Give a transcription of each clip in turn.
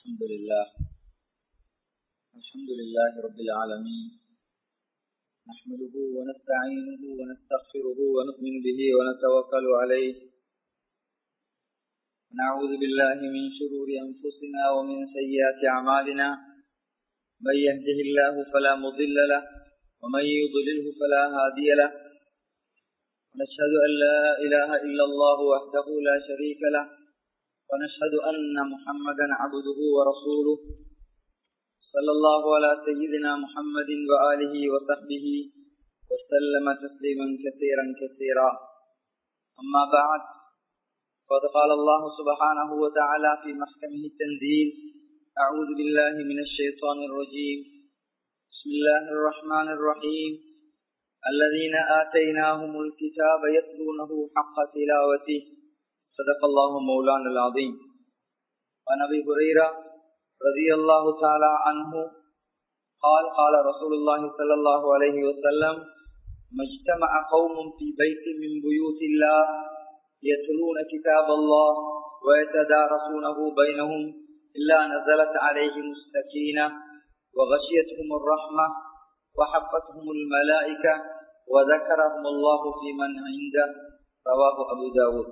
الحمد لله الحمد لله رب العالمين نحمده ونستعينه ونستغفره ونؤمن به ونتوكل عليه نعوذ بالله من شرور أنفسنا ومن سيئات أعمالنا من يهده الله فلا مضل له ومن يضلله فلا هادي له ونشهد أن لا إله إلا الله وحده لا شريك له ونشهد أن محمدا عبده ورسوله صلى الله على سيدنا محمد وآله وصحبه وسلم تسليما كثيرا كثيرا أما بعد قد قال الله سبحانه وتعالى في محكمه التنزيل أعوذ بالله من الشيطان الرجيم بسم الله الرحمن الرحيم الذين آتيناهم الكتاب يتلونه حق تلاوته صدق الله مولانا العظيم وعن ابي هريره رضي الله تعالى عنه قال قال رسول الله صلى الله عليه وسلم ما اجتمع قوم في بيت من بيوت الله يتلون كتاب الله ويتدارسونه بينهم إلا نزلت عليهم السكينة وغشيتهم الرحمة وحفتهم الملائكة وذكرهم الله في من عنده رواه أبو داود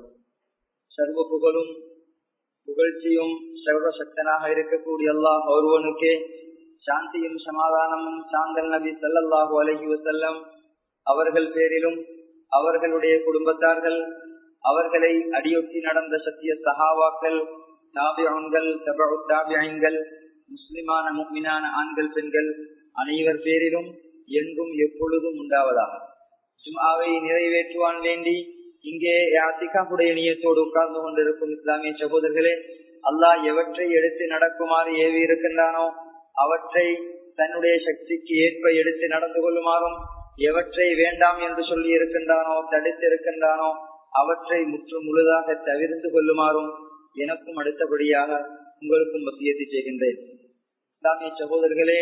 சர்வ புகழும் புகழ்ச்சியும் சர்வசக்தனாக இருக்கக்கூடிய அல்லாஹ் ஒருவனுக்கே சாந்தியும் சமாதானமும் சாந்தல் நபி சல்லல்லாஹு அலஹி வசல்லம் அவர்கள் பேரிலும் அவர்களுடைய குடும்பத்தார்கள் அவர்களை அடியொட்டி நடந்த சத்திய சஹாவாக்கள் தாபியங்கள் தபு தாபியங்கள் முஸ்லிமான முக்மினான ஆண்கள் பெண்கள் அனைவர் பேரிலும் எங்கும் எப்பொழுதும் உண்டாவதாக சும்மாவை நிறைவேற்றுவான் வேண்டி இங்கே யாத்திகாவுடைய நியத்தோடு உட்கார்ந்து கொண்டிருக்கும் இஸ்லாமிய சகோதரர்களே அல்லாஹ் எவற்றை எடுத்து நடக்குமாறு ஏவி இருக்கின்றானோ அவற்றை தன்னுடைய சக்திக்கு ஏற்ப எடுத்து நடந்து கொள்ளுமாறும் எவற்றை வேண்டாம் என்று சொல்லி இருக்கின்றானோ தடுத்து இருக்கின்றானோ அவற்றை முற்று முழுதாக தவிர்த்து கொள்ளுமாறும் எனக்கும் அடுத்தபடியாக உங்களுக்கும் வசியத்தை செய்கின்றேன் இஸ்லாமிய சகோதரர்களே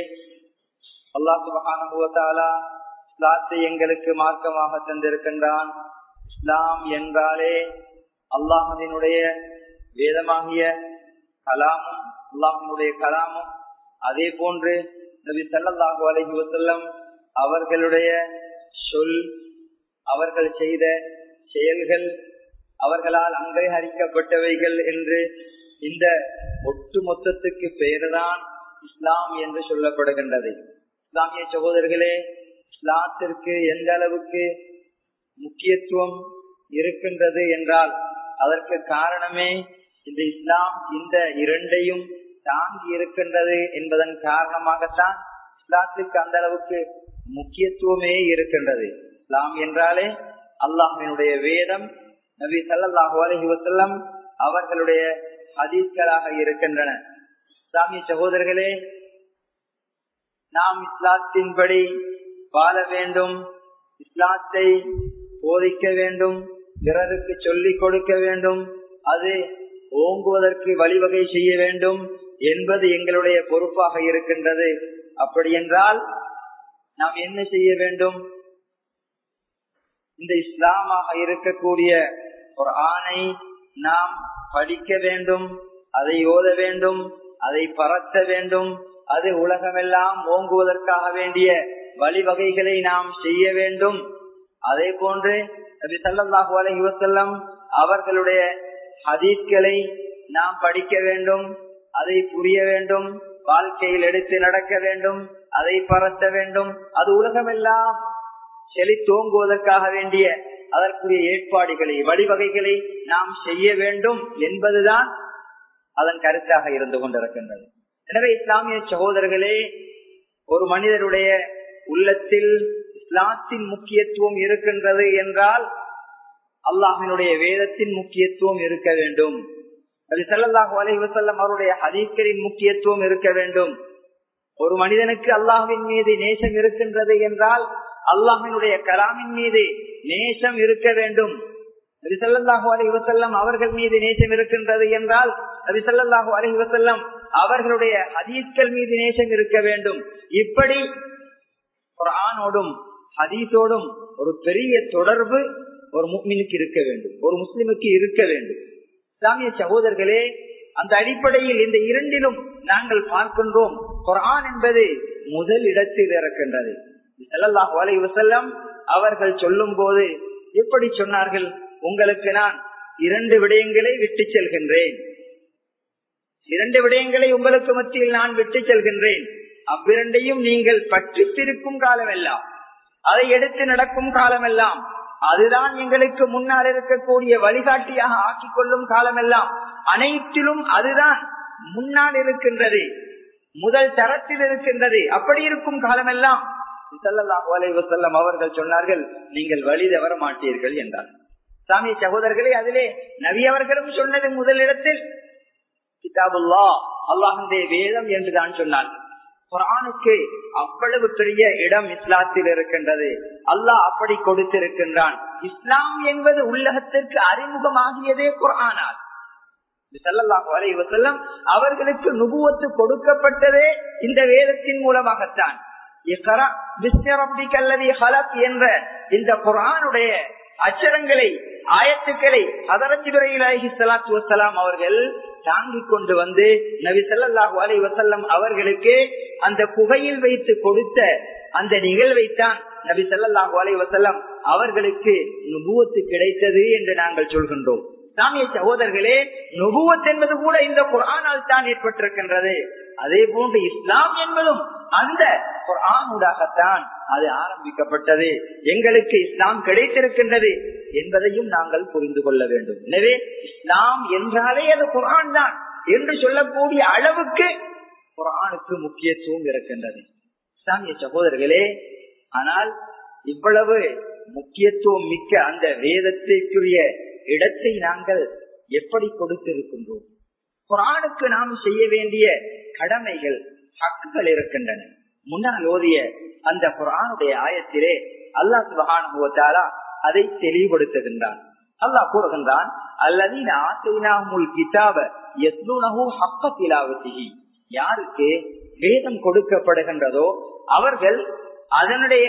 அல்லாஹ் சுபகானுபவத்தாலா இஸ்லாத்தை எங்களுக்கு மார்க்கமாக தந்திருக்கின்றான் இஸ்லாம் என்றாலே அல்லாஹினுடைய வேதமாகிய கலாமும் அல்லாஹினுடைய கலாமும் அதே போன்று நபி சல்லாஹூ அலஹி வசல்லம் அவர்களுடைய சொல் அவர்கள் செய்த செயல்கள் அவர்களால் அங்கீகரிக்கப்பட்டவைகள் என்று இந்த ஒட்டு மொத்தத்துக்கு பெயர்தான் இஸ்லாம் என்று சொல்லப்படுகின்றது இஸ்லாமிய சகோதரர்களே இஸ்லாத்திற்கு எந்த அளவுக்கு முக்கியத்துவம் இருக்கின்றது என்றால் அதற்கு காரணமே இந்த இஸ்லாம் இந்த இரண்டையும் தாங்கி இருக்கின்றது என்பதன் காரணமாகத்தான் இஸ்லாத்திற்கு அந்த அளவுக்கு முக்கியத்துவமே இருக்கின்றது இஸ்லாம் என்றாலே அல்லாஹினுடைய வேதம் நபி சல்லாஹூ அலஹி வசல்லம் அவர்களுடைய ஹதீஸ்களாக இருக்கின்றன இஸ்லாமிய சகோதரர்களே நாம் இஸ்லாத்தின்படி வாழ வேண்டும் இஸ்லாத்தை போதிக்க வேண்டும் பிறருக்கு சொல்லிக் கொடுக்க வேண்டும் அது ஓங்குவதற்கு வழிவகை செய்ய வேண்டும் என்பது எங்களுடைய பொறுப்பாக இருக்கின்றது அப்படி என்றால் நாம் என்ன செய்ய வேண்டும் இந்த இஸ்லாமாக இருக்கக்கூடிய ஒரு ஆணை நாம் படிக்க வேண்டும் அதை ஓத வேண்டும் அதை பரத்த வேண்டும் அது உலகமெல்லாம் ஓங்குவதற்காக வேண்டிய வழிவகைகளை நாம் செய்ய வேண்டும் அதே போன்று நபி சல்லாஹூ அலஹி வசல்லம் அவர்களுடைய ஹதீஸ்களை நாம் படிக்க வேண்டும் அதை புரிய வேண்டும் வாழ்க்கையில் எடுத்து நடக்க வேண்டும் அதை பரத்த வேண்டும் அது உலகமெல்லாம் செழித்தோங்குவதற்காக வேண்டிய அதற்குரிய ஏற்பாடுகளை வழிவகைகளை நாம் செய்ய வேண்டும் என்பதுதான் அதன் கருத்தாக இருந்து கொண்டிருக்கின்றது எனவே இஸ்லாமிய சகோதரர்களே ஒரு மனிதருடைய உள்ளத்தில் இஸ்லாத்தின் முக்கியத்துவம் இருக்கின்றது என்றால் அல்லாஹினுடைய வேதத்தின் முக்கியத்துவம் இருக்க வேண்டும் அது செல்லல்லாஹு அலைஹி வசல்லம் அவருடைய ஹதீஸ்களின் முக்கியத்துவம் இருக்க வேண்டும் ஒரு மனிதனுக்கு அல்லாஹின் மீது நேசம் இருக்கின்றது என்றால் அல்லாஹினுடைய கலாமின் மீது நேசம் இருக்க வேண்டும் நபிசல்லாஹு அலஹி வசல்லம் அவர்கள் மீது நேசம் இருக்கின்றது என்றால் நபிசல்லாஹு அலஹி வசல்லம் அவர்களுடைய ஹதீஸ்கள் மீது நேசம் இருக்க வேண்டும் இப்படி ஒரு ஆணோடும் ஹதீஸோடும் ஒரு பெரிய தொடர்பு ஒரு முக்மினுக்கு இருக்க வேண்டும் ஒரு முஸ்லிமுக்கு இருக்க வேண்டும் இஸ்லாமிய சகோதரர்களே அந்த அடிப்படையில் இந்த இரண்டிலும் நாங்கள் பார்க்கின்றோம் குரான் என்பது முதல் இடத்தில் இருக்கின்றது செல்லல்லாஹ் வலை வசல்லம் அவர்கள் சொல்லும் போது எப்படி சொன்னார்கள் உங்களுக்கு நான் இரண்டு விடயங்களை விட்டு செல்கின்றேன் இரண்டு விடயங்களை உங்களுக்கு மத்தியில் நான் விட்டு செல்கின்றேன் அவ்விரண்டையும் நீங்கள் பற்றித்திருக்கும் காலமெல்லாம் அதை எடுத்து நடக்கும் காலமெல்லாம் அதுதான் எங்களுக்கு முன்னால் இருக்கக்கூடிய வழிகாட்டியாக ஆக்கிக் கொள்ளும் காலமெல்லாம் அனைத்திலும் அதுதான் முன்னால் இருக்கின்றது முதல் தரத்தில் இருக்கின்றது அப்படி இருக்கும் காலமெல்லாம் செல்லம் அவர்கள் சொன்னார்கள் நீங்கள் வழி தவற மாட்டீர்கள் என்றார் சாமி சகோதரர்களே அதிலே நவி அவர்களும் சொன்னது முதலிடத்தில் கிதாபுல்லா அல்லாஹுடைய வேதம் என்றுதான் சொன்னார் குரானுக்கு அவ்வளவு பெரிய இடம் இஸ்லாத்தில் இருக்கின்றது அல்லாஹ் அப்படி கொடுத்திருக்கின்றான் இஸ்லாம் என்பது உள்ளகத்திற்கு அறிமுகமாகியதே குரானால் அவர்களுக்கு நுகுவத்து கொடுக்கப்பட்டதே இந்த வேதத்தின் மூலமாகத்தான் என்ற இந்த குரானுடைய அச்சரங்களை ஆயத்துக்களை அதரஞ்சிபுரையிலாகி சலாத்து வசலாம் அவர்கள் தாங்கிக் கொண்டு வந்து நபி சல்லாஹு அலை வசல்லம் அவர்களுக்கு அந்த குகையில் வைத்து கொடுத்த அந்த நிகழ்வைத்தான் நபி சல்லாஹு அலை வசல்லம் அவர்களுக்கு நுபுவத்து கிடைத்தது என்று நாங்கள் சொல்கின்றோம் சாமிய சகோதரர்களே நுபுவத் என்பது கூட இந்த குரானால் தான் ஏற்பட்டிருக்கின்றது அதே போன்று இஸ்லாம் என்பதும் அந்த குரானூடாகத்தான் அது ஆரம்பிக்கப்பட்டது எங்களுக்கு இஸ்லாம் கிடைத்திருக்கின்றது என்பதையும் நாங்கள் புரிந்து கொள்ள வேண்டும் எனவே இஸ்லாம் என்றாலே அது குரான் தான் என்று சொல்லக்கூடிய அளவுக்கு குரானுக்கு முக்கியத்துவம் இருக்கின்றது இஸ்லாமிய சகோதரர்களே ஆனால் இவ்வளவு முக்கியத்துவம் மிக்க அந்த வேதத்திற்குரிய இடத்தை நாங்கள் எப்படி கொடுத்திருக்கின்றோம் குரானுக்கு நாம் செய்ய வேண்டிய கடமைகள் ஹக்குகள் இருக்கின்றன முன்னால் ஓதிய அந்த குரானுடைய ஆயத்திலே அல்லாஹ் சுபகானுபவத்தாலா அதை தெளிவுபடுத்துகின்றான் அல்லாஹ் கூறுகின்றான் அல்லதீன ஆசைனாமுல் கிதாப எஸ்லுனஹு ஹக்க திலாவத்திகி யாருக்கு வேதம் கொடுக்கப்படுகின்றதோ அவர்கள் அதனுடைய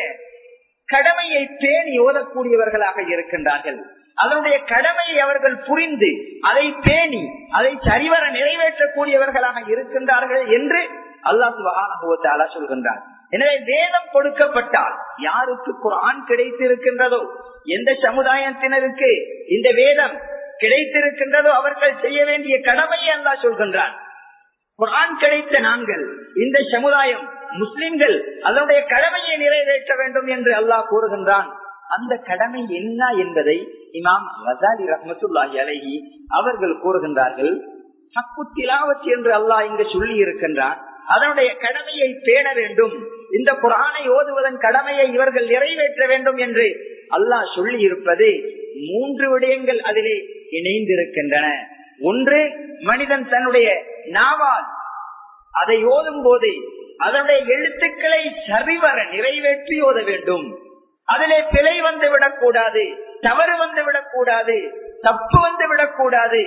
கடமையை பேணி ஓதக்கூடியவர்களாக இருக்கின்றார்கள் அதனுடைய கடமையை அவர்கள் புரிந்து அதை பேணி அதை சரிவர நிறைவேற்றக்கூடியவர்களாக இருக்கின்றார்கள் என்று அல்லாஹ் சுபகானுபவத்தாலா சொல்கின்றார் எனவே வேதம் கொடுக்கப்பட்டால் யாருக்கு குரான் கிடைத்திருக்கின்றதோ எந்த சமுதாயத்தினருக்கு இந்த வேதம் கிடைத்திருக்கின்றதோ அவர்கள் செய்ய வேண்டிய கடமையை அல்லா சொல்கின்றான் குரான் கிடைத்த நாங்கள் இந்த சமுதாயம் முஸ்லிம்கள் அதனுடைய கடமையை நிறைவேற்ற வேண்டும் என்று அல்லாஹ் கூறுகின்றான் அந்த கடமை என்ன என்பதை இமாம் வசாலி ரஹமத்துல்லாஹி அலஹி அவர்கள் கூறுகின்றார்கள் ஹக்கு திலாவத் என்று அல்லாஹ் இங்கு சொல்லி இருக்கின்றான் அதனுடைய கடமையை பேண வேண்டும் இந்த குரானை ஓதுவதன் கடமையை இவர்கள் நிறைவேற்ற வேண்டும் என்று அல்லாஹ் சொல்லி இருப்பது மூன்று விடயங்கள் அதிலே இணைந்திருக்கின்றன ஒன்று மனிதன் தன்னுடைய நாவால் அதை ஓதும் போது அதனுடைய எழுத்துக்களை சரிவர நிறைவேற்றி ஓத வேண்டும் அதிலே பிழை வந்து விடக்கூடாது தவறு வந்து விடக்கூடாது தப்பு வந்து விடக்கூடாது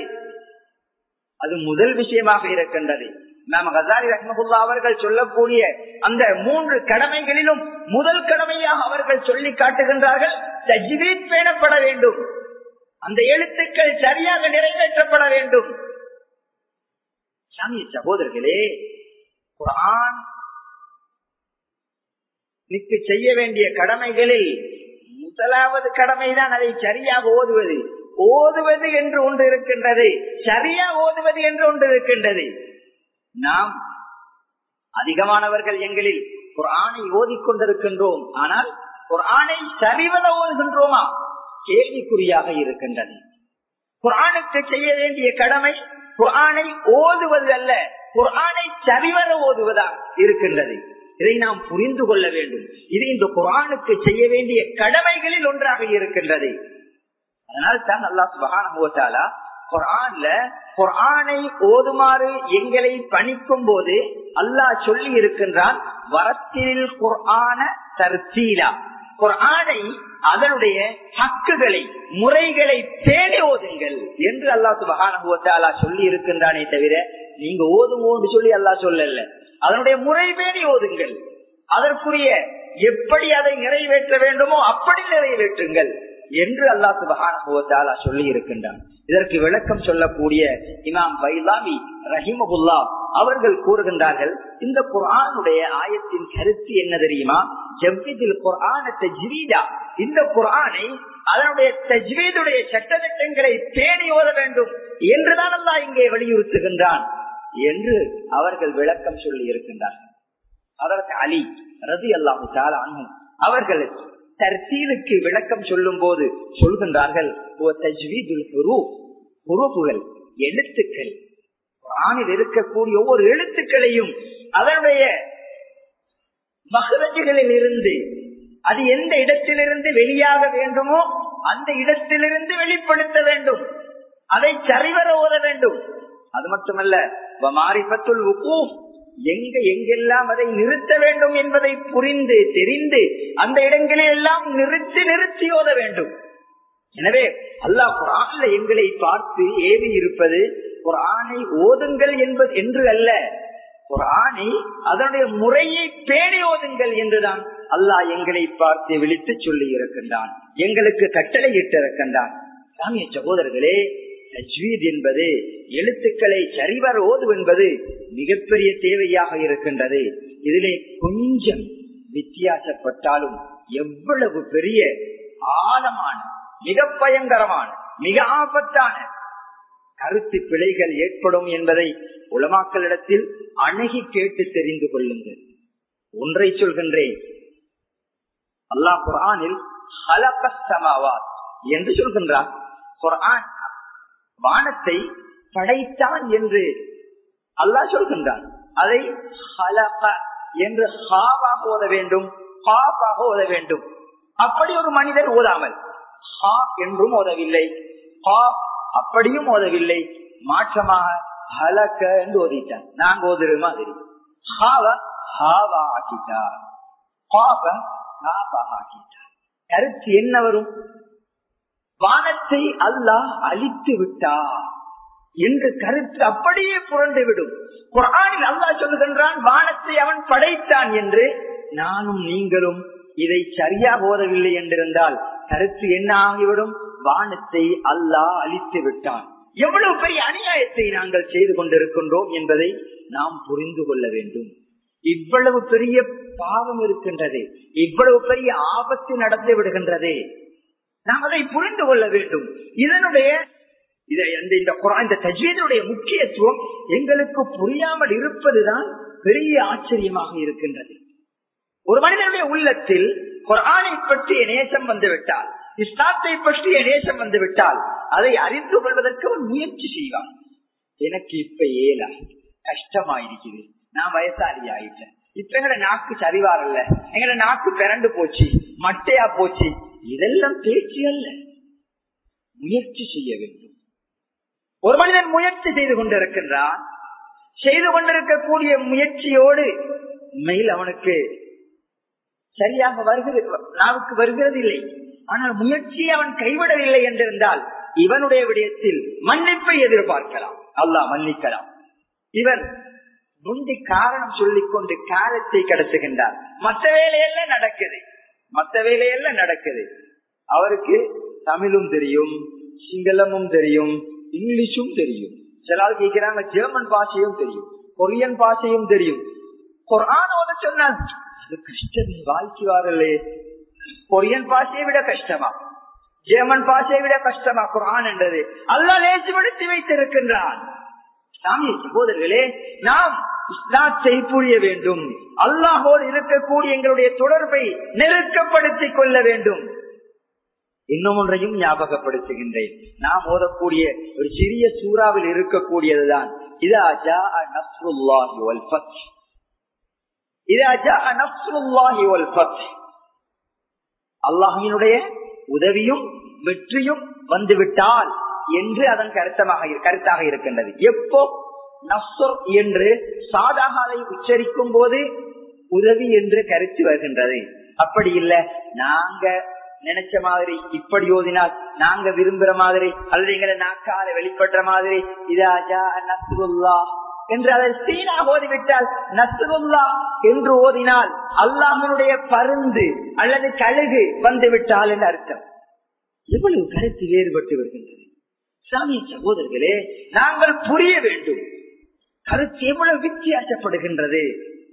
அது முதல் விஷயமாக இருக்கின்றது நாம் ஹசாரி ரஹ்மகுல்லா அவர்கள் சொல்லக்கூடிய அந்த மூன்று கடமைகளிலும் முதல் கடமையாக அவர்கள் சொல்லி காட்டுகின்றார்கள் தஜ்வீத் பேணப்பட வேண்டும் அந்த எழுத்துக்கள் சரியாக நிறைவேற்றப்பட வேண்டும் சாமி சகோதரர்களே குரான் நிக்கு செய்ய வேண்டிய கடமைகளில் முதலாவது கடமைதான் அதை சரியாக ஓதுவது ஓதுவது என்று ஒன்று இருக்கின்றது சரியா ஓதுவது என்று ஒன்று இருக்கின்றது நாம் அதிகமானவர்கள் எங்களில் குரானை ஓதிக்கொண்டிருக்கின்றோம் ஆனால் குரானை சரிவத ஓதுகின்றோமா கேள்விக்குறியாக இருக்கின்றது குரானுக்கு செய்ய வேண்டிய கடமை குரானை ஓதுவது அல்ல குரானை சரிவர ஓதுவதா இருக்கின்றது இதை நாம் புரிந்து கொள்ள வேண்டும் இது இந்த குரானுக்கு செய்ய வேண்டிய கடமைகளில் ஒன்றாக இருக்கின்றது அதனால் தான் அல்லா சுபகானா குரான்ல குரானை ஓதுமாறு எங்களை பணிக்கும் போது அல்லாஹ் சொல்லி இருக்கின்றான் வரத்தில் குரான தர்த்தீலா குரானை அதனுடைய ஹக்குகளை முறைகளை பேணி ஓதுங்கள் என்று அல்லாஹ் சுபகானா சொல்லி இருக்கின்றானே தவிர நீங்க ஓதுங்கோன்னு சொல்லி அல்லாஹ் சொல்லல அதனுடைய முறை பேணி ஓதுங்கள் அதற்குரிய எப்படி அதை நிறைவேற்ற வேண்டுமோ அப்படி நிறைவேற்றுங்கள் என்று அல்லாஹ் சுபஹான சொல்லி இருக்கின்றான் இதற்கு விளக்கம் சொல்லக்கூடிய இமாம் பைலாமி ரஹிமகுல்லா அவர்கள் கூறுகின்றார்கள் இந்த குர்ஆனுடைய ஆயத்தின் கருத்து என்ன தெரியுமா ஜவ்விதில் குர்ஆன தஜ்வீதா இந்த குர்ஆனை அதனுடைய தஜ்வீதுடைய சட்டத்திட்டங்களை பேணி ஓத வேண்டும் என்றுதான் அல்லாஹ் இங்கே வலியுறுத்துகின்றான் என்று அவர்கள் விளக்கம் சொல்லி இருக்கின்றார்கள் அதற்கு அலி ரதி அல்லாஹு அன்பும் அவர்கள் தர்சீலுக்கு விளக்கம் சொல்லும் போது சொல்கின்றார்கள் எழுத்துக்கள் ஆணில் இருக்கக்கூடிய ஒவ்வொரு எழுத்துக்களையும் அதனுடைய மகரஜுகளில் இருந்து அது எந்த இடத்திலிருந்து வெளியாக வேண்டுமோ அந்த இடத்திலிருந்து வெளிப்படுத்த வேண்டும் அதை சரிவர ஓத வேண்டும் அது மட்டுமல்ல மாரிபத்துள் எங்க எங்கெல்லாம் அதை நிறுத்த வேண்டும் என்பதை புரிந்து தெரிந்து அந்த இடங்களில் எல்லாம் நிறுத்தி நிறுத்தி ஓத வேண்டும் எனவே அல்லாஹ் குரான்ல எங்களை பார்த்து ஏவி இருப்பது ஒரு ஆணை ஓதுங்கள் என்பது என்று அல்ல ஒரு ஆணை அதனுடைய முறையை பேணி ஓதுங்கள் என்றுதான் அல்லாஹ் எங்களை பார்த்து விழித்து சொல்லி இருக்கின்றான் எங்களுக்கு கட்டளை இட்டு இருக்கின்றான் சாமிய சகோதரர்களே தஜ்வீத் என்பது எழுத்துக்களை சரிவர ஓதுவென்பது மிகப்பெரிய தேவையாக இருக்கின்றது இதிலே கொஞ்சம் வித்தியாசப்பட்டாலும் எவ்வளவு பெரிய ஆழமான மிக பயங்கரமான மிக ஆபத்தான கருத்து பிழைகள் ஏற்படும் என்பதை உலமாக்களிடத்தில் அணுகி கேட்டு தெரிந்து கொள்ளுங்கள் ஒன்றை சொல்கின்றேன் அல்லாஹ் குரானில் என்று சொல்கின்றான் குரான் வானத்தை படைத்தான் என்று அல்லாஹ் சொல்கின்றான் அதை ஹலக என்று ஹாவாக ஓத வேண்டும் ஹாவாக ஓத வேண்டும் அப்படி ஒரு மனிதன் ஓதாமல் ஹா என்றும் ஓதவில்லை ஹா அப்படியும் ஓதவில்லை மாற்றமாக ஹலக்க என்று ஓதிட்டான் நாங்க ஓதுற மாதிரி ஹாவ ஹாவா ஆக்கிட்டார் ஹாவ ஹாவா ஆக்கிட்டார் கருத்து என்ன வரும் வானத்தை அல்லாஹ் அழித்து விட்டார் என்று கருத்து அப்படியே புரண்டு விடும் குரானில் அல்லாஹ் சொல்லுகின்றான் வானத்தை அவன் படைத்தான் என்று நானும் நீங்களும் இதை சரியாக ஓதவில்லை என்றிருந்தால் கருத்து என்ன ஆகிவிடும் வானத்தை அல்லாஹ் அழித்து விட்டான் எவ்வளவு பெரிய அநியாயத்தை நாங்கள் செய்து கொண்டிருக்கின்றோம் என்பதை நாம் புரிந்து கொள்ள வேண்டும் இவ்வளவு பெரிய பாவம் இருக்கின்றது இவ்வளவு பெரிய ஆபத்து நடந்து விடுகின்றது நாம் அதை புரிந்து கொள்ள வேண்டும் இதனுடைய இந்த இந்த தஜ்வீதனுடைய முக்கியத்துவம் எங்களுக்கு புரியாமல் இருப்பதுதான் பெரிய ஆச்சரியமாக இருக்கின்றது ஒரு மனிதனுடைய உள்ளத்தில் குரானை பற்றிய நேசம் வந்துவிட்டால் இஸ்லாத்தை பற்றிய நேசம் வந்துவிட்டால் அதை அறிந்து கொள்வதற்கு அவன் முயற்சி செய்வான் எனக்கு இப்ப ஏலா கஷ்டமாயிருக்குது நான் வயசாளி ஆயிட்டேன் இப்ப எங்கட நாக்கு சரிவாரல்ல எங்கட நாக்கு பிறண்டு போச்சு மட்டையா போச்சு இதெல்லாம் பேச்சு அல்ல முயற்சி செய்ய வேண்டும் ஒரு மனிதன் முயற்சி செய்து கொண்டிருக்கின்றான் செய்து கொண்டிருக்கக்கூடிய முயற்சியோடு மேல் அவனுக்கு சரியாக வருகிறது நாவுக்கு வருகிறது இல்லை ஆனால் முயற்சியை அவன் கைவிடவில்லை என்றிருந்தால் இவனுடைய விடயத்தில் மன்னிப்பை எதிர்பார்க்கலாம் அல்லாஹ் மன்னிக்கலாம் இவன் முந்தி காரணம் சொல்லிக் கொண்டு காலத்தை கடத்துகின்றார் மற்ற வேலையெல்லாம் நடக்குது மற்ற வேலையெல்லாம் நடக்குது அவருக்கு தமிழும் தெரியும் சிங்களமும் தெரியும் இங்கிலீஷும் தெரியும் சில ஆள் கேட்கிறாங்க ஜெர்மன் பாஷையும் தெரியும் கொரியன் பாஷையும் தெரியும் குரான் ஓத சொன்னால் அது கஷ்டம் வாழ்க்கை வரலே கொரியன் பாஷையை விட கஷ்டமா ஜெர்மன் பாஷையை விட கஷ்டமா குரான் என்றது அல்லா லேசுபடுத்தி வைத்திருக்கின்றான் சாமி சகோதரர்களே நாம் இஸ்லாத்தை புரிய வேண்டும் அல்லாஹோடு இருக்கக்கூடிய எங்களுடைய தொடர்பை நெருக்கப்படுத்திக் கொள்ள வேண்டும் இன்னும் ஒன்றையும் ஞாபகப்படுத்துகின்றேன் நாம் ஓதக்கூடிய ஒரு சிறிய சூறாவில் இருக்கக்கூடியதுதான் இதா ஜா நஸ்ருல்லாஹி வல் ஃபத் இதா ஜா நஸ்ருல்லாஹி வல் ஃபத் அல்லாஹினுடைய உதவியும் வெற்றியும் வந்துவிட்டால் என்று அதன் கருத்தமாக கருத்தாக இருக்கின்றது எப்போ நஸ்ர் என்று சாதாக அதை உச்சரிக்கும் போது உதவி என்று கருத்து வருகின்றது அப்படி இல்லை நாங்க நினைச்ச மாதிரி இப்படி ஓதினால் நாங்க விரும்புற மாதிரி அல்லது எங்களை நாக்கால வெளிப்படுற மாதிரி இதாஜா நஸ்ருல்லா என்று அதை சீனா ஓதிவிட்டால் நஸ்ருல்லா என்று ஓதினால் அல்லாஹனுடைய பருந்து அல்லது கழுகு வந்து விட்டால் என்று அர்த்தம் எவ்வளவு கருத்து வேறுபட்டு வருகின்றது சாமி சகோதரர்களே நாங்கள் புரிய வேண்டும் கருத்து எவ்வளவு வித்தியாசப்படுகின்றது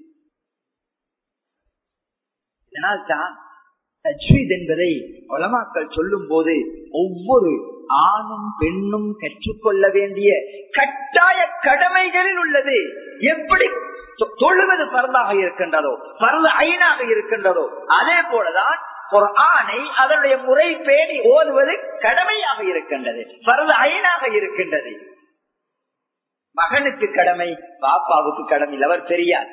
இதனால் தான் தஜ்வீத் என்பதை உலமாக்கள் சொல்லும் போது ஒவ்வொரு ஆணும் பெண்ணும் கற்றுக்கொள்ள வேண்டிய கட்டாய கடமைகளில் உள்ளது எப்படி தொ- தொழுவது பரந்தாக இருக்கின்றதோ பரந்து ஐனாக இருக்கின்றதோ அதே போலதான் ஒரு ஆணை அதனுடைய முறை பேணி ஓதுவது கடமையாக இருக்கின்றது பரந்து ஐனாக இருக்கின்றது மகனுக்கு கடமை பாப்பாவுக்கு கடமை இல்லை அவர் பெரியார்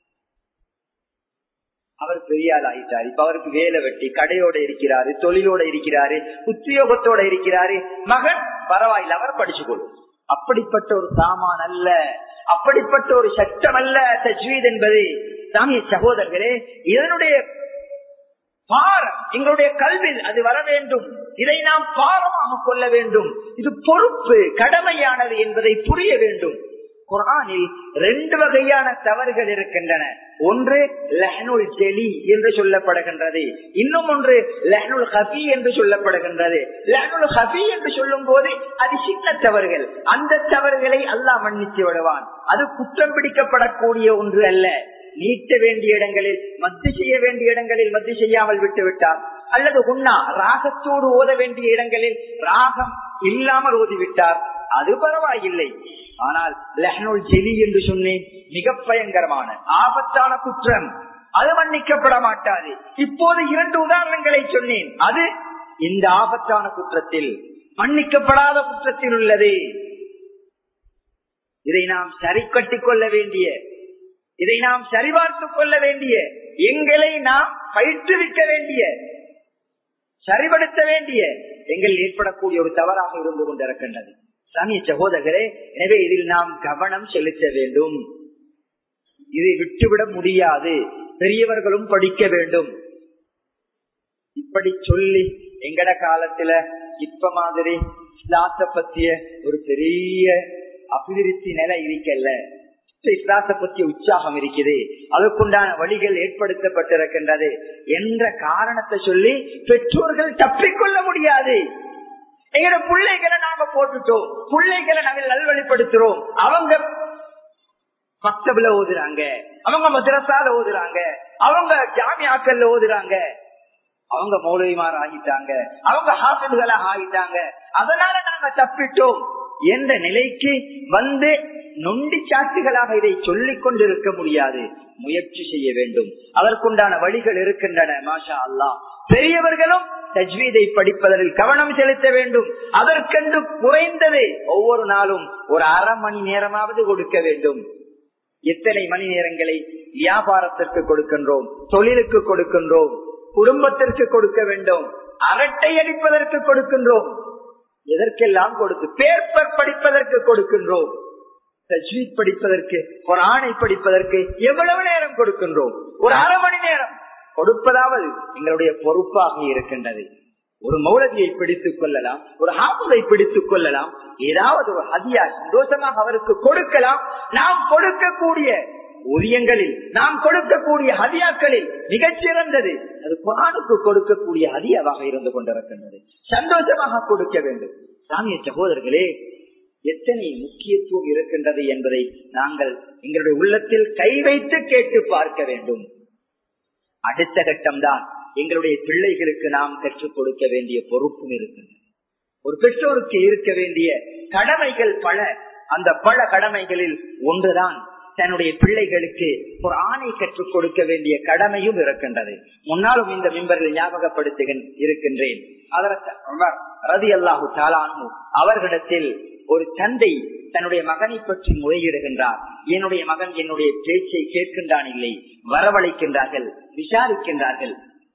அவர் பெரியாள் ஆயிட்டார் இப்ப அவருக்கு வேலை வெட்டி கடையோட இருக்கிறாரு தொழிலோட இருக்கிறாரு உத்தியோகத்தோட இருக்கிறாரு மகன் பரவாயில்ல அவர் படிச்சுக்கொள்ளும் அப்படிப்பட்ட ஒரு சாமான் அல்ல அப்படிப்பட்ட ஒரு சட்டம் அல்ல தஜ்வீத் என்பது சாமிய சகோதரர்களே இதனுடைய பாரம் எங்களுடைய கல்வியில் அது வர வேண்டும் இதை நாம் பாரமாக கொள்ள வேண்டும் இது பொறுப்பு கடமையானது என்பதை புரிய வேண்டும் குரானில் ரெண்டு வகையான தவறுகள் இருக்கின்றன ஒன்று லஹனுல் ஜெலி என்று சொல்லப்படுகின்றது இன்னும் ஒன்று லஹனுல் ஹபி என்று சொல்லப்படுகின்றது லஹனுல் ஹபி என்று சொல்லும் போது அது சின்ன தவறுகள் அந்த தவறுகளை அல்லாஹ் மன்னித்து விடுவான் அது குற்றம் பிடிக்கப்படக்கூடிய ஒன்று அல்ல நீட்ட வேண்டிய இடங்களில் மத்து செய்ய வேண்டிய இடங்களில் மத்து செய்யாமல் விட்டு விட்டார் அல்லது உண்ணா ராகத்தோடு ஓத வேண்டிய இடங்களில் ராகம் இல்லாமல் ஓதிவிட்டார் அது பரவாயில்லை ஆனால் லஹ்னுல் ஜெலி என்று சொன்னேன் மிக பயங்கரமான ஆபத்தான குற்றம் அது மன்னிக்கப்பட மாட்டாது இப்போது இரண்டு உதாரணங்களை சொன்னேன் அது இந்த ஆபத்தான குற்றத்தில் மன்னிக்கப்படாத குற்றத்தில் உள்ளது இதை நாம் சரி கட்டிக் கொள்ள வேண்டிய இதை நாம் சரிபார்த்துக் கொள்ள வேண்டிய எங்களை நாம் பயிற்றுவிக்க வேண்டிய சரிபடுத்த வேண்டிய எங்கள் ஏற்படக்கூடிய ஒரு தவறாக இருந்து கொண்டிருக்கின்றது சாமிய சகோதரர்களே எனவே இதில் நாம் கவனம் செலுத்த வேண்டும் இதை விட்டுவிட முடியாது பெரியவர்களும் படிக்க வேண்டும் இப்படி சொல்லி எங்கட காலத்துல இப்ப மாதிரி இஸ்லாத்தை பத்திய ஒரு பெரிய அபிவிருத்தி நிலை இருக்கல்ல இஸ்லாத்தை பற்றிய உற்சாகம் இருக்குது அதுக்குண்டான வழிகள் ஏற்படுத்தப்பட்டிருக்கின்றது என்ற காரணத்தை சொல்லி பெற்றோர்கள் தப்பிக்கொள்ள முடியாது எங்கட பிள்ளைகளை நாம போட்டுட்டோம் பிள்ளைகளை நாங்கள் நல்வழிப்படுத்துறோம் அவங்க மக்தபில ஓதுறாங்க அவங்க மദ്രസാல ஓதுறாங்க அவங்க ஜாமியாக்கல்ல ஓதுறாங்க அவங்க மௌலவிமார் ஆகிட்டாங்க அவங்க ஹாஃபில்களா ஆகிட்டாங்க அதனால நாங்க தப்பிட்டோம் என்ற நிலைக்கு வந்து நொண்டி சாட்டுகளாக இதை சொல்லிக் கொண்டிருக்க முடியாது முயற்சி செய்ய வேண்டும் அதற்குண்டான வழிகள் இருக்கின்றன மாஷா அல்லா பெரியவர்களும் தஜ்வீதை படிப்பதில் கவனம் செலுத்த வேண்டும் அதற்கென்று குறைந்தது ஒவ்வொரு நாளும் ஒரு அரை மணி நேரமாவது கொடுக்க வேண்டும் எத்தனை மணி நேரங்களை வியாபாரத்திற்கு கொடுக்கின்றோம் தொழிலுக்கு கொடுக்கின்றோம் குடும்பத்திற்கு கொடுக்க வேண்டும் அரட்டை அடிப்பதற்கு கொடுக்கின்றோம் எதற்கெல்லாம் கொடுத்து பேப்பர் படிப்பதற்கு கொடுக்கின்றோம் தஜ்வீத் படிப்பதற்கு ஒரு ஆணை படிப்பதற்கு எவ்வளவு நேரம் கொடுக்கின்றோம் ஒரு அரை மணி நேரம் கொடுப்பதாவது எங்களுடைய பொறுப்பாக இருக்கின்றது ஒரு மௌலவியை பிடித்துக் கொள்ளலாம் ஒரு ஹாபுதை பிடித்துக் கொள்ளலாம் ஏதாவது ஒரு ஹதியா சந்தோஷமாக அவருக்கு கொடுக்கலாம் நாம் கொடுக்கக்கூடிய ஊதியங்களில் நாம் கொடுக்கக்கூடிய ஹதியாக்களில் மிகச்சிறந்தது அது குரானுக்கு கொடுக்கக்கூடிய ஹதியாவாக இருந்து கொண்டிருக்கின்றது சந்தோஷமாக கொடுக்க வேண்டும் சாமிய சகோதரர்களே எத்தனை முக்கியத்துவம் இருக்கின்றது என்பதை நாங்கள் எங்களுடைய உள்ளத்தில் கை வைத்து கேட்டு பார்க்க வேண்டும் அடுத்த கட்டம் தான் எங்களுடைய பிள்ளைகளுக்கு நாம் கற்றுக் கொடுக்க வேண்டிய பொறுப்பும் இருக்கின்றது ஒரு பெற்றோருக்கு இருக்க வேண்டிய கடமைகள் பல அந்த பல கடமைகளில் ஒன்றுதான் தன்னுடைய பிள்ளைகளுக்கு ஒரு ஆணை கற்றுக் கொடுக்க வேண்டிய கடமையும் இருக்கின்றது முன்னாலும் இந்த மிம்பரில் ஞாபகப்படுத்துகின் இருக்கின்றேன் ரதி அல்லாஹு தாலானு அவர்களிடத்தில் ஒரு தந்தை தன்னுடைய மகனை பற்றி முறையிடுகின்றார் என்னுடைய மகன் என்னுடைய பேச்சை கேட்கின்றான் இல்லை வரவழைக்கின்றார்கள் விசாரிக்கின்றார்கள்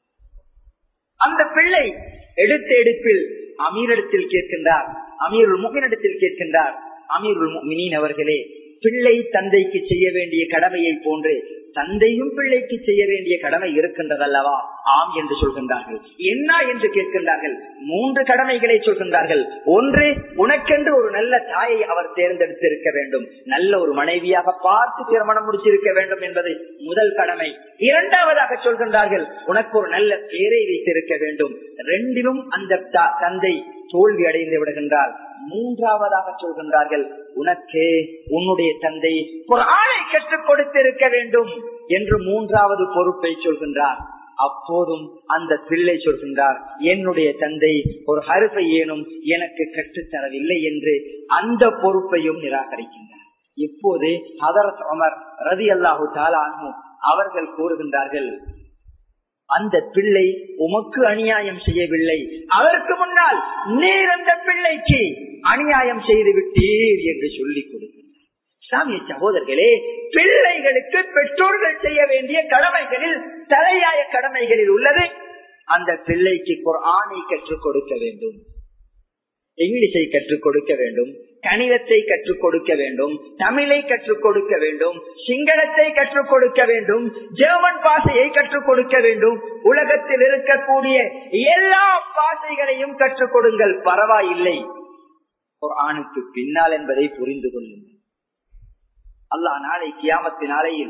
அந்த பிள்ளை எடுத்த எடுப்பில் அமீரிடத்தில் கேட்கின்றார் அமீருல் முகினிடத்தில் கேட்கின்றார் அமீருல் மினின் அவர்களே பிள்ளை தந்தைக்கு செய்ய வேண்டிய கடமையை போன்று தந்தையும் பிள்ளைக்கு செய்ய வேண்டிய கடமை இருக்கின்றதல்லவா ஆம் என்று சொல்கின்றார்கள் என்ன என்று கேட்கின்றார்கள் மூன்று கடமைகளை சொல்கின்றார்கள் ஒன்று உனக்கென்று ஒரு நல்ல தாயை அவர் தேர்ந்தெடுத்திருக்க வேண்டும் நல்ல ஒரு மனைவியாக பார்த்து திருமணம் முடிச்சிருக்க வேண்டும் என்பது முதல் கடமை இரண்டாவதாக சொல்கின்றார்கள் உனக்கு ஒரு நல்ல பேரை வைத்திருக்க வேண்டும் ரெண்டிலும் அந்த தந்தை தோல்வி அடைந்து விடுகின்றார் மூன்றாவதாக சொல்கின்றார்கள் உனக்கு உன்னுடைய தந்தை ஒரு ஆணை கற்றுக் கொடுத்திருக்க வேண்டும் என்று மூன்றாவது பொறுப்பை சொல்கின்றார் அப்போதும் அந்த பிள்ளை சொல்கின்றார் என்னுடைய தந்தை ஒரு அறுப்பை ஏனும் எனக்கு கற்றுத்தரவில்லை என்று அந்த பொறுப்பையும் நிராகரிக்கின்றார் இப்போது ஹதரத் அமர் ரதி அல்லாஹு தாலானு அவர்கள் கூறுகின்றார்கள் அந்த பிள்ளை உமக்கு அநியாயம் செய்யவில்லை அதற்கு முன்னால் நீர் அந்த பிள்ளைக்கு அநியாயம் செய்து விட்டீர் என்று சொல்லிக் கொடுக்கின்றார் சாமிய சகோதரர்களே பிள்ளைகளுக்கு பெற்றோர்கள் செய்ய வேண்டிய கடமைகளில் தலையாய கடமைகளில் உள்ளது அந்த பிள்ளைக்கு ஒரு ஆணை கற்றுக் கொடுக்க வேண்டும் இங்கிலீஷை கற்றுக் கொடுக்க வேண்டும் கணிதத்தை கற்றுக் கொடுக்க வேண்டும் தமிழை கற்றுக் கொடுக்க வேண்டும் சிங்களத்தை கற்றுக் கொடுக்க வேண்டும் ஜெர்மன் பாஷையை கற்றுக் கொடுக்க வேண்டும் உலகத்தில் இருக்கக்கூடிய எல்லா பாஷைகளையும் கற்றுக் கொடுங்கள் பரவாயில்லை ஒரு ஆணுக்கு பின்னால் என்பதை புரிந்து கொள்ளுங்கள் அல்லாஹ் நாளை கியாமத்து நாளையில்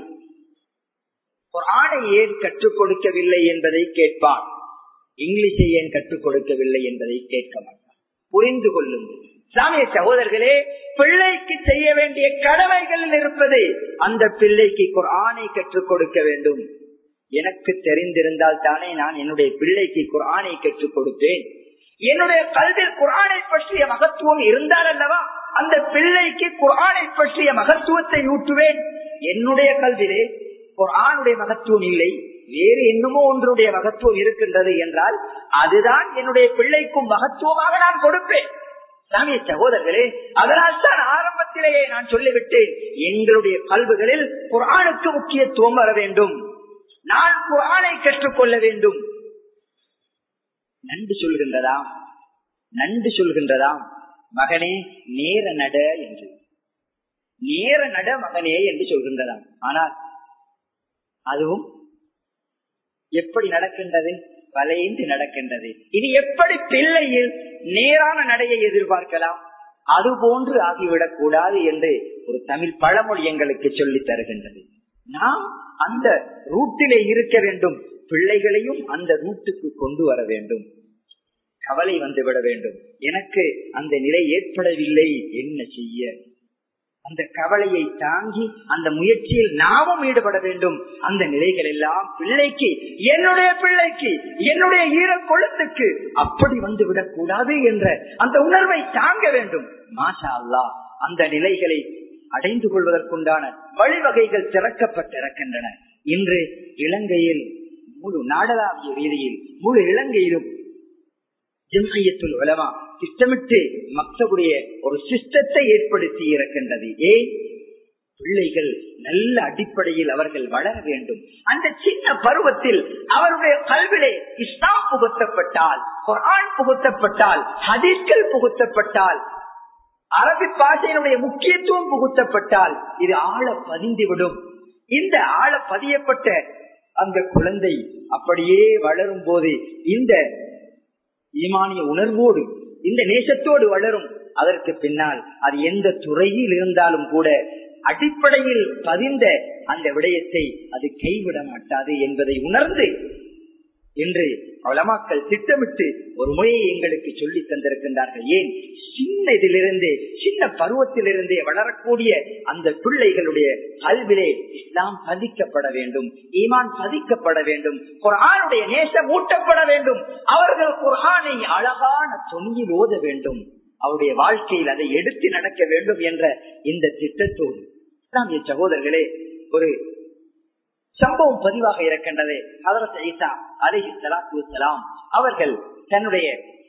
ஒரு ஆணை ஏன் கற்றுக் கொடுக்கவில்லை என்பதை கேட்பான் இங்கிலீஷை ஏன் கற்றுக் கொடுக்கவில்லை என்பதை கேட்க மாட்டான் புரிந்து கொள்ளுங்கள் இஸ்லாமிய சகோதரர்களே பிள்ளைக்கு செய்ய வேண்டிய கடமைகளில் இருப்பது அந்த பிள்ளைக்கு குரானை கற்றுக் கொடுக்க வேண்டும் எனக்கு தெரிந்திருந்தால் தானே நான் என்னுடைய பிள்ளைக்கு குரானை கற்றுக் கொடுப்பேன் என்னுடைய கல்வியில் குரானை பற்றிய மகத்துவம் இருந்தால் அல்லவா அந்த பிள்ளைக்கு குரானை பற்றிய மகத்துவத்தை ஊட்டுவேன் என்னுடைய கல்வியிலே குரானுடைய மகத்துவம் இல்லை வேறு என்னமோ ஒன்றுடைய மகத்துவம் இருக்கின்றது என்றால் அதுதான் என்னுடைய பிள்ளைக்கும் மகத்துவமாக நான் கொடுப்பேன் சாமிய சகோதரர்களே அதனால் தான் ஆரம்பத்திலேயே நான் சொல்லிவிட்டேன் எங்களுடைய கல்விகளில் குரானுக்கு முக்கியத்துவம் வர வேண்டும் நான் குரானை கற்றுக்கொள்ள வேண்டும் நன்று சொல்கின்றதாம் நன்று சொல்கின்றதாம் மகனே நேர நட என்று நேர நட மகனே என்று சொல்கின்றதாம் ஆனால் அதுவும் எப்படி நடக்கின்றது வலையின்றி நடக்கின்றது இது எப்படி பிள்ளையில் நேரான நடையை எதிர்பார்க்கலாம் அது போன்று ஆகிவிடக் கூடாது என்று ஒரு தமிழ் பழமொழி எங்களுக்கு சொல்லி தருகின்றது நாம் அந்த ரூட்டிலே இருக்க வேண்டும் பிள்ளைகளையும் அந்த ரூட்டுக்கு கொண்டு வர வேண்டும் கவலை வந்துவிட வேண்டும் எனக்கு அந்த நிலை ஏற்படவில்லை என்ன செய்ய அந்த கவலையை தாங்கி அந்த முயற்சியில் நாமும் ஈடுபட வேண்டும் அந்த நிலைகள் எல்லாம் பிள்ளைக்கு என்னுடைய பிள்ளைக்கு என்னுடைய ஈர கொழுத்துக்கு அப்படி வந்து விடக்கூடாது என்ற அந்த உணர்வை தாங்க வேண்டும் மாஷா அல்லா அந்த நிலைகளை அடைந்து கொள்வதற்குண்டான வழிவகைகள் திறக்கப்பட்டிருக்கின்றன இன்று இலங்கையில் முழு நாடளாவிய ரீதியில் முழு இலங்கையிலும் ஜம்ஹியத்துல் உலமா திட்டமிட்டு மக்களுடைய ஒரு சிஸ்டத்தை ஏற்படுத்தி இருக்கின்றது ஏன் பிள்ளைகள் நல்ல அடிப்படையில் அவர்கள் வளர வேண்டும் அந்த சின்ன பருவத்தில் அவருடைய கல்விலே இஸ்லாம் புகுத்தப்பட்டால் குரான் புகுத்தப்பட்டால் ஹதீஸ்கள் புகுத்தப்பட்டால் அரபி பாஷையினுடைய முக்கியத்துவம் புகுத்தப்பட்டால் இது ஆழ பதிந்துவிடும் இந்த ஆழ பதியப்பட்ட அந்த குழந்தை அப்படியே வளரும் போது இந்த ஈமானிய உணர்வோடு இந்த நேசத்தோடு வளரும் அதற்கு பின்னால் அது எந்த துறையில் இருந்தாலும் கூட அடிப்படையில் பதிந்த அந்த விடயத்தை அது கைவிட மாட்டாது என்பதை உணர்ந்து இன்று வளமாக்கள் திட்டமிட்டு ஒரு முறையை எங்களுக்கு சொல்லி தந்திருக்கின்றார்கள் ஏன் சின்னதிலிருந்தே சின்ன பருவத்திலிருந்தே வளரக்கூடிய அந்த பிள்ளைகளுடைய கல்விலே இஸ்லாம் பதிக்கப்பட வேண்டும் ஈமான் பதிக்கப்பட வேண்டும் குரானுடைய நேசம் ஊட்டப்பட வேண்டும் அவர்கள் குரானை அழகான துணியில் ஓத வேண்டும் அவருடைய வாழ்க்கையில் அதை எடுத்து நடக்க வேண்டும் என்ற இந்த திட்டத்தோடு இஸ்லாமிய சகோதரர்களே ஒரு சம்பவம் பதிவாக இருக்கின்றது ஹதரத் ஈசா அலைஹி ஸலாத்து வஸலாம் அவர்கள் தன்னுடைய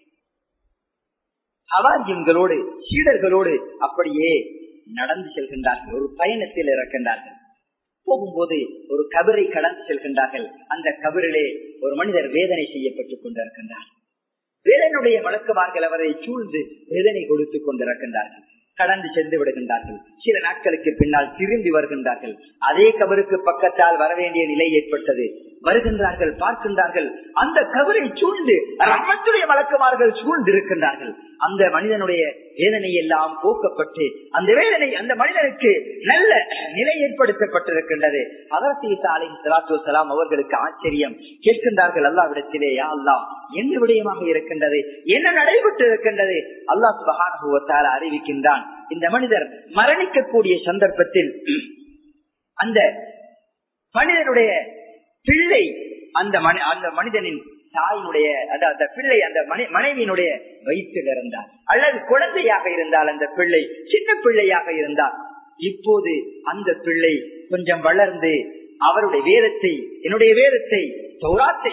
அவாரியங்களோடு சீடர்களோடு அப்படியே நடந்து செல்கின்றார்கள் ஒரு பயணத்தில் இருக்கின்றார்கள் போகும்போது ஒரு கபரை கடந்து செல்கின்றார்கள் அந்த கபரிலே ஒரு மனிதர் வேதனை செய்யப்பட்டுக் கொண்டிருக்கின்றார் வேதனுடைய வழக்கமார்கள் அவரை சூழ்ந்து வேதனை கொடுத்துக் கொண்டிருக்கின்றார்கள் கடந்து சென்று விடுகின்றார்கள் சில நாட்களுக்கு பின்னால் திரும்பி வருகின்றார்கள் அதே கபருக்கு பக்கத்தால் வர வேண்டிய நிலை ஏற்பட்டது வருகின்றார்கள் பார்க்கின்றார்கள் அந்த கபரை சூழ்ந்து ரமத்துடைய வழக்குமார்கள் சூழ்ந்து இருக்கின்றார்கள் அந்த மனிதனுடைய வேதனை எல்லாம் போக்கப்பட்டு அந்த வேதனை அந்த மனிதனுக்கு நல்ல நிலை ஏற்படுத்தப்பட்டிருக்கின்றது அதரசீசா அலை சலாத்து வலாம் அவர்களுக்கு ஆச்சரியம் கேட்கின்றார்கள் அல்லாவிடத்திலே யா அல்லா என்ன விடயமாக இருக்கின்றது என்ன நடைபெற்று இருக்கின்றது அல்லாஹ் சுபகான அறிவிக்கின்றான் இந்த மனிதர் மரணிக்கக்கூடிய சந்தர்ப்பத்தில் அந்த மனிதனுடைய பிள்ளை அந்த மனி அந்த மனிதனின் தாயினுடைய அந்த பிள்ளை அந்த மனைவியினுடைய வயிற்றில் இருந்தார் அல்லது குழந்தையாக இருந்தால் அந்த பிள்ளை சின்ன பிள்ளையாக இருந்தால் இப்போது அந்த பிள்ளை கொஞ்சம் வளர்ந்து அவருடைய வேதத்தை என்னுடைய வேதத்தை சௌராத்தை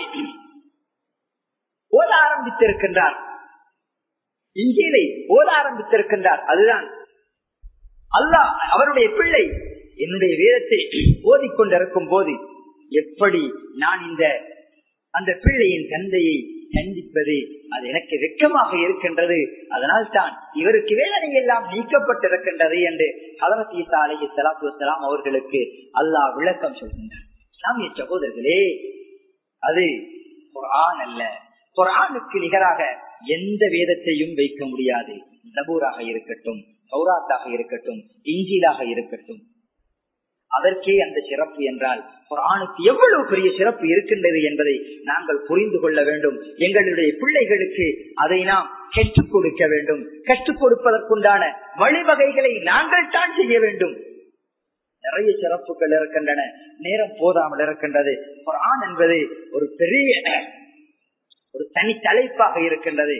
ஓத ஆரம்பித்திருக்கின்றார் இஞ்சியிலை ஓத ஆரம்பித்திருக்கின்றார் அதுதான் அல்லாஹ் அவருடைய பிள்ளை என்னுடைய வேதத்தை ஓதிக்கொண்டிருக்கும் போது எப்படி நான் இந்த அந்த பிள்ளையின் தந்தையை சந்திப்பது அது எனக்கு வெக்கமாக இருக்கின்றது அதனால் தான் இவருக்கு வேதனை எல்லாம் நீக்கப்பட்டிருக்கின்றது என்று ஹலரத் ஈசா அலஹி சலாத்து வலாம் அவர்களுக்கு அல்லாஹ் விளக்கம் சொல்கின்றார் சாமிய சகோதரர்களே அது குரான் அல்ல குரானுக்கு நிகராக எந்த வேதத்தையும் வைக்க முடியாது நபூராக இருக்கட்டும் சௌராத்தாக இருக்கட்டும் இஞ்சிலாக இருக்கட்டும் அதற்கே அந்த சிறப்பு என்றால் குரானுக்கு எவ்வளவு பெரிய சிறப்பு இருக்கின்றது என்பதை நாங்கள் புரிந்து கொள்ள வேண்டும் எங்களுடைய பிள்ளைகளுக்கு அதை நாம் கற்றுக் கொடுக்க வேண்டும் கற்றுக் கொடுப்பதற்குண்டான வழிவகைகளை நாங்கள் தான் செய்ய வேண்டும் நிறைய சிறப்புகள் இருக்கின்றன நேரம் போதாமல் இருக்கின்றது குரான் என்பது ஒரு பெரிய ஒரு தனி தலைப்பாக இருக்கின்றது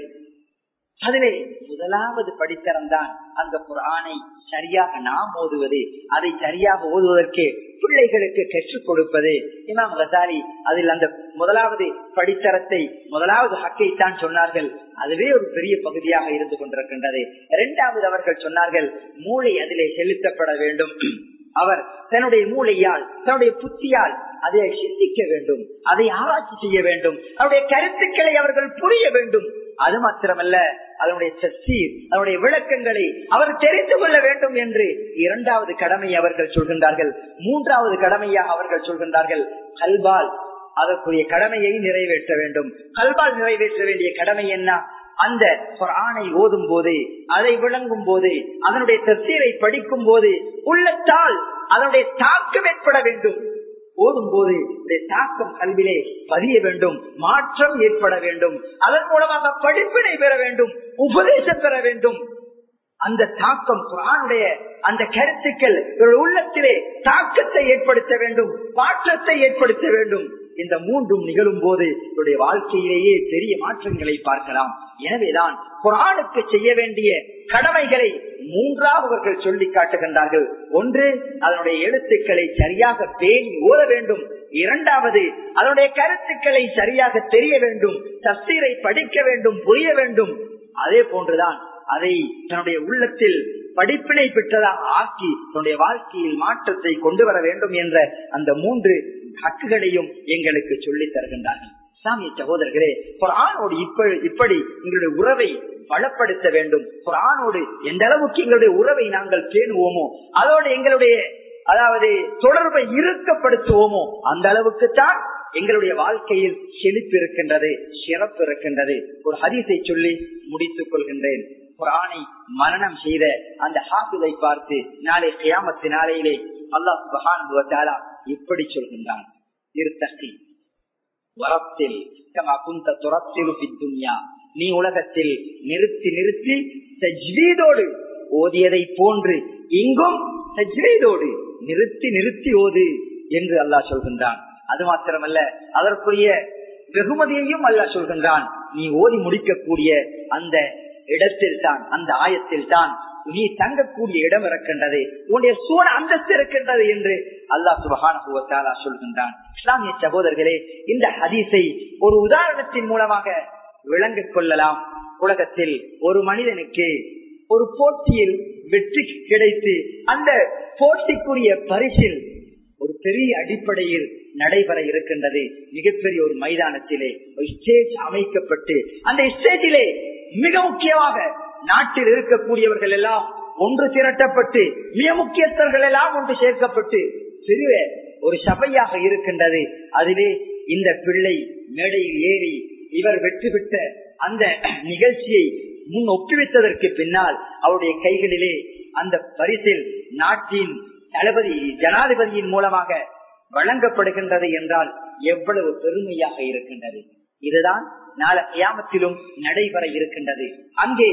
அதிலே முதலாவது படித்தரம் தான் அந்த குரானை சரியாக நாம் ஓதுவது அதை சரியாக ஓதுவதற்கு பிள்ளைகளுக்கு கற்றுக் கொடுப்பது இமாம் கசாரி அதில் அந்த முதலாவது படித்தரத்தை முதலாவது ஹக்கை தான் சொன்னார்கள் அதுவே ஒரு பெரிய பகுதியாக இருந்து கொண்டிருக்கின்றது இரண்டாவது அவர்கள் சொன்னார்கள் மூளை அதிலே செலுத்தப்பட வேண்டும் அவர் தன்னுடைய மூளையால் தன்னுடைய புத்தியால் அதை சிந்திக்க வேண்டும் அதை ஆராய்ச்சி செய்ய வேண்டும் அவருடைய கருத்துக்களை அவர்கள் புரிய வேண்டும் அது மாத்திரமல்ல அதனுடைய சத்தீர் அதனுடைய விளக்கங்களை அவர் தெரிந்து கொள்ள வேண்டும் என்று இரண்டாவது கடமை அவர்கள் சொல்கின்றார்கள் மூன்றாவது கடமையாக அவர்கள் சொல்கின்றார்கள் கல்பால் அதற்குரிய கடமையை நிறைவேற்ற வேண்டும் கல்பால் நிறைவேற்ற வேண்டிய கடமை என்ன அந்த ஆணை ஓதும் போது அதை விளங்கும் போது அதனுடைய தசீரை படிக்கும் போது உள்ளத்தால் அதனுடைய தாக்கம் ஏற்பட வேண்டும் ஓதும் போது தாக்கம் கல்விலே பதிய வேண்டும் மாற்றம் ஏற்பட வேண்டும் அதன் மூலமாக படிப்பினை பெற வேண்டும் உபதேசம் பெற வேண்டும் அந்த தாக்கம் குரானுடைய அந்த கருத்துக்கள் உள்ளத்திலே தாக்கத்தை ஏற்படுத்த வேண்டும் மாற்றத்தை ஏற்படுத்த வேண்டும் இந்த மூன்றும் நிகழும் போது இவருடைய வாழ்க்கையிலேயே பெரிய மாற்றங்களை பார்க்கலாம் எனவேதான் குரானுக்கு செய்ய வேண்டிய கடமைகளை மூன்றாக அவர்கள் சொல்லி காட்டுகின்றார்கள் ஒன்று அதனுடைய எழுத்துக்களை சரியாக பேணி ஓத வேண்டும் இரண்டாவது அதனுடைய கருத்துக்களை சரியாக தெரிய வேண்டும் தஸ்தீரை படிக்க வேண்டும் புரிய வேண்டும் அதே போன்றுதான் அதை தன்னுடைய உள்ளத்தில் படிப்பினை பெற்றதாக ஆக்கி தன்னுடைய வாழ்க்கையில் மாற்றத்தை கொண்டு வர வேண்டும் என்ற அந்த மூன்று ஹக்குகளையும் எங்களுக்கு சொல்லித் தருகின்றார்கள் சாமிய சகோதரர்களே குரானோடு இப்படி இப்படி எங்களுடைய உறவை பலப்படுத்த வேண்டும் குரானோடு எந்த அளவுக்கு எங்களுடைய உறவை நாங்கள் பேணுவோமோ அதோடு எங்களுடைய அதாவது தொடர்பை இறுக்கப்படுத்துவோமோ அந்த அளவுக்கு தான் எங்களுடைய வாழ்க்கையில் செழிப்பு இருக்கின்றது சிறப்பு இருக்கின்றது ஒரு ஹரிசை சொல்லி முடித்துக் கொள்கின்றேன் குரானை மரணம் செய்த அந்த ஹாஃபிதை பார்த்து நாளை கியாமத்து நாளையிலே அல்லாஹ் சுபஹான் இப்படி சொல்கின்றான் இருத்தகி வரத்தில் கமா குந்த துரத்திலு துன்யா நீ உலகத்தில் நிறுத்தி நிறுத்தி சஜ்வீதோடு ஓதியதை போன்று இங்கும் சஜ்வீதோடு நிறுத்தி நிறுத்தி ஓது என்று அல்லாஹ் சொல்கின்றான் அது மாத்திரமல்ல அதற்குரிய வெகுமதியையும் அல்லாஹ் சொல்கின்றான் நீ ஓதி முடிக்கக்கூடிய அந்த இடத்தில் தான் அந்த ஆயத்தில் தான் நீ தங்கக்கூடிய இடம் இருக்கின்றது உன்னுடைய சூழ அந்தஸ்து இருக்கின்றது என்று அல்லாஹ் சுபகான சொல்கின்றான் இஸ்லாமிய சகோதரர்களே இந்த ஹதீஸை ஒரு உதாரணத்தின் மூலமாக விளங்கிக் கொள்ளலாம் உலகத்தில் ஒரு மனிதனுக்கு ஒரு போட்டியில் வெற்றி கிடைத்து அந்த போட்டிக்குரிய பரிசில் ஒரு பெரிய அடிப்படையில் நடைபெற இருக்கின்றது மிகப்பெரிய ஒரு மைதானத்திலே ஒரு ஸ்டேஜ் அமைக்கப்பட்டு அந்த ஸ்டேஜிலே மிக முக்கியமாக நாட்டில் இருக்கக்கூடியவர்கள் எல்லாம் ஒன்று திரட்டப்பட்டு மிக முக்கியஸ்தர்கள் எல்லாம் ஒன்று சேர்க்கப்பட்டு சிறிய ஒரு சபையாக இருக்கின்றது அதிலே இந்த பிள்ளை மேடையில் ஏறி இவர் வெற்றி பெற்ற அந்த நிகழ்ச்சியை முன் ஒப்புவித்ததற்கு பின்னால் அவருடைய கைகளிலே அந்த பரிசில் நாட்டின் தளபதி ஜனாதிபதியின் மூலமாக வழங்கப்படுகின்றது என்றால் எவ்வளவு பெருமையாக இருக்கின்றது இதுதான் நாளை கியாமத்திலும் நடைபெற இருக்கின்றது அங்கே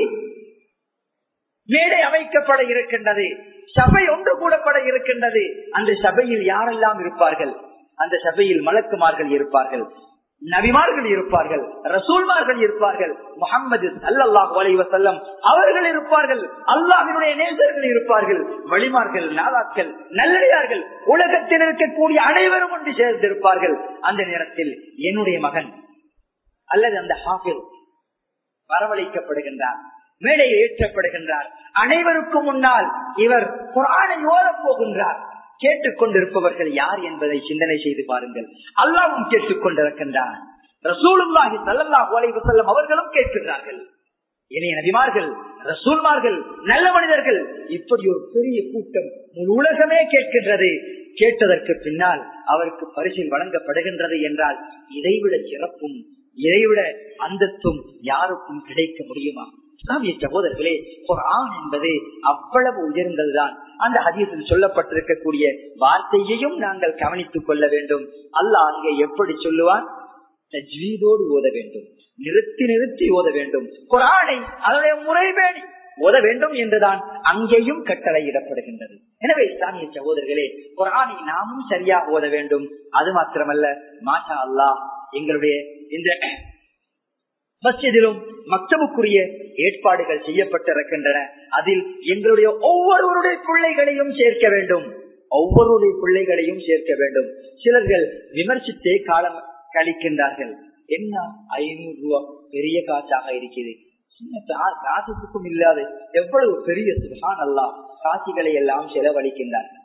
மேடை அமைக்கப்பட இருக்கின்றது சபை ஒன்று கூடப்பட இருக்கின்றது அந்த சபையில் யாரெல்லாம் இருப்பார்கள் அந்த சபையில் மலக்குமார்கள் இருப்பார்கள் நபிமார்கள் இருப்பார்கள் ரசூல்மார்கள் இருப்பார்கள் முகமது அல்லாஹ் வலைவசல்லம் அவர்கள் இருப்பார்கள் அல்லாஹினுடைய நேசர்கள் இருப்பார்கள் வழிமார்கள் நாதாக்கள் நல்லடியார்கள் உலகத்தில் இருக்கக்கூடிய அனைவரும் ஒன்று சேர்ந்திருப்பார்கள் அந்த நேரத்தில் என்னுடைய மகன் அல்லது அந்த ஹாஃபில் வரவழைக்கப்படுகின்றார் மேடையில் ஏற்றப்படுகின்றார் அனைவருக்கும் முன்னால் இவர் குரானை ஓதப் போகின்றார் கேட்டுக்கொண்டிருப்பவர்கள் யார் என்பதை சிந்தனை செய்து பாருங்கள் அல்லாவும் கேட்டுக் கொண்டிருக்கின்றார் ரசூலுல்லாஹி சல்லல்லாஹு அலைஹி வஸல்லம் அவர்களும் கேட்கின்றார்கள் இணைய நபிமார்கள் ரசூல்மார்கள் நல்ல மனிதர்கள் இப்படி ஒரு பெரிய கூட்டம் முழு உலகமே கேட்கின்றது கேட்டதற்கு பின்னால் அவருக்கு பரிசில் வழங்கப்படுகின்றது என்றால் இதைவிட சிறப்பும் இதைவிட அந்தத்தும் யாருக்கும் கிடைக்க முடியுமா இஸ்லாமிய சகோதரர்களே ஒரு ஆண் என்பது அவ்வளவு உயர்ந்ததுதான் அந்த ஹதீஸில் சொல்லப்பட்டிருக்கக்கூடிய வார்த்தையையும் நாங்கள் கவனித்துக் கொள்ள வேண்டும் அல்லாஹ் அங்கே எப்படி சொல்லுவான் தஜ்வீதோடு ஓத வேண்டும் நிறுத்தி நிறுத்தி ஓத வேண்டும் குரானை அதனுடைய முறைபேடி ஓத வேண்டும் என்றுதான் அங்கேயும் கட்டளையிடப்படுகின்றது எனவே இஸ்லாமிய சகோதரர்களே குரானை நாமும் சரியாக ஓத வேண்டும் அது மாத்திரமல்ல மாஷா அல்லாஹ் எங்களுடைய இந்த மஸ்ஜிதிலும் மக்தபுக்குரிய ஏற்பாடுகள் செய்யப்பட்டிருக்கின்றன அதில் எங்களுடைய ஒவ்வொருவருடைய பிள்ளைகளையும் சேர்க்க வேண்டும் ஒவ்வொருடைய பிள்ளைகளையும் சேர்க்க வேண்டும் சிலர்கள் விமர்சித்தே காலம் கழிக்கின்றார்கள் என்ன ஐநூறு ரூபா பெரிய காசாக இருக்கிறது சின்ன காசுக்கும் இல்லாது எவ்வளவு பெரிய சுகான் அல்லா காசிகளை எல்லாம் செலவழிக்கின்றார்கள்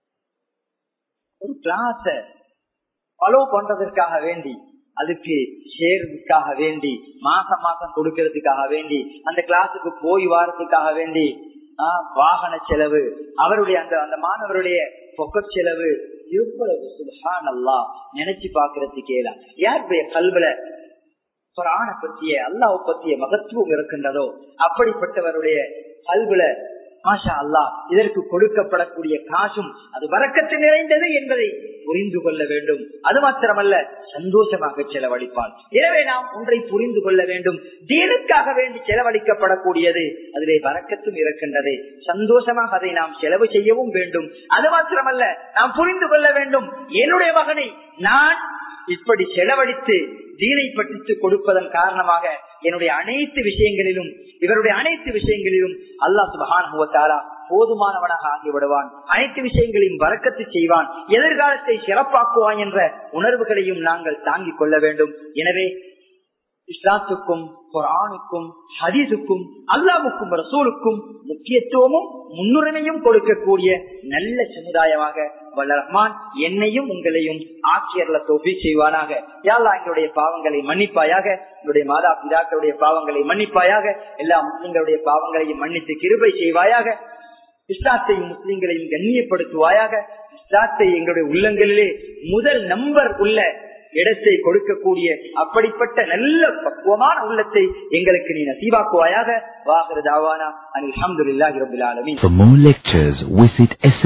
ஒரு கிளாஸ ஃபாலோ பண்றதற்காக வேண்டி அதுக்கு ஷேருக்காக வேண்டி மாசம் மாசம் கொடுக்கறதுக்காக வேண்டி அந்த கிளாஸுக்கு போய் வாரத்துக்காக வேண்டி வாகன செலவு அவருடைய அந்த அந்த மாணவருடைய பொக்க செலவு எவ்வளவு சுல்ஹான் அல்லா நினைச்சு பாக்குறதுக்கு ஏலாம் யாருடைய கல்வில குரான பற்றிய அல்லாஹ் பற்றிய மகத்துவம் இருக்கின்றதோ அப்படிப்பட்டவருடைய கல்வில மாஷா அல்லா இதற்கு கொடுக்கப்படக்கூடிய காசும் அது வரக்கத்து நிறைந்தது என்பதை புரிந்து கொள்ள வேண்டும் அது மாத்திரமல்ல சந்தோஷமாக செலவழிப்பான் எனவே நாம் ஒன்றை புரிந்து கொள்ள வேண்டும் தீனுக்காக வேண்டி செலவழிக்கப்படக்கூடியது அதிலே வரக்கத்தும் இருக்கின்றது சந்தோஷமாக அதை நாம் செலவு செய்யவும் வேண்டும் அது மாத்திரமல்ல நாம் புரிந்து கொள்ள வேண்டும் என்னுடைய மகனை நான் இப்படி செலவழித்து தீனை பற்றித்து கொடுப்பதன் காரணமாக என்னுடைய அனைத்து விஷயங்களிலும் இவருடைய அனைத்து விஷயங்களிலும் அல்லா சுபகான போதுமானவனாக ஆகிவிடுவான் அனைத்து விஷயங்களையும் வரக்கத்து செய்வான் எதிர்காலத்தை சிறப்பாக்குவான் என்ற உணர்வுகளையும் நாங்கள் தாங்கிக் கொள்ள வேண்டும் எனவே இஸ்லாத்துக்கும் குரானுக்கும் ஹதீஸுக்கும் அல்லாவுக்கும் ரசூலுக்கும் முக்கியத்துவமும் முன்னுரிமையும் கொடுக்கக்கூடிய நல்ல சமுதாயமாக வல்லரஹ்மான் என்னையும் உங்களையும் ஆட்சியர்ல தொகை செய்வானாக யாழ்லா எங்களுடைய பாவங்களை மன்னிப்பாயாக எங்களுடைய மாதா பிதாக்களுடைய பாவங்களை மன்னிப்பாயாக எல்லா முஸ்லிம்களுடைய பாவங்களையும் மன்னித்து கிருபை செய்வாயாக இஸ்லாத்தையும் முஸ்லிம்களையும் கண்ணியப்படுத்துவாயாக இஸ்லாத்தை எங்களுடைய உள்ளங்களிலே முதல் நம்பர் உள்ள இடத்தை கொடுக்கக்கூடிய அப்படிப்பட்ட நல்ல பக்குவமான உள்ளத்தை எங்களுக்கு நீ நசீவாக்குவாயாக வாகர தாவானா அனில் அஹமதுல்லாஹி ரபில் ஆலமீன் For more lectures, visit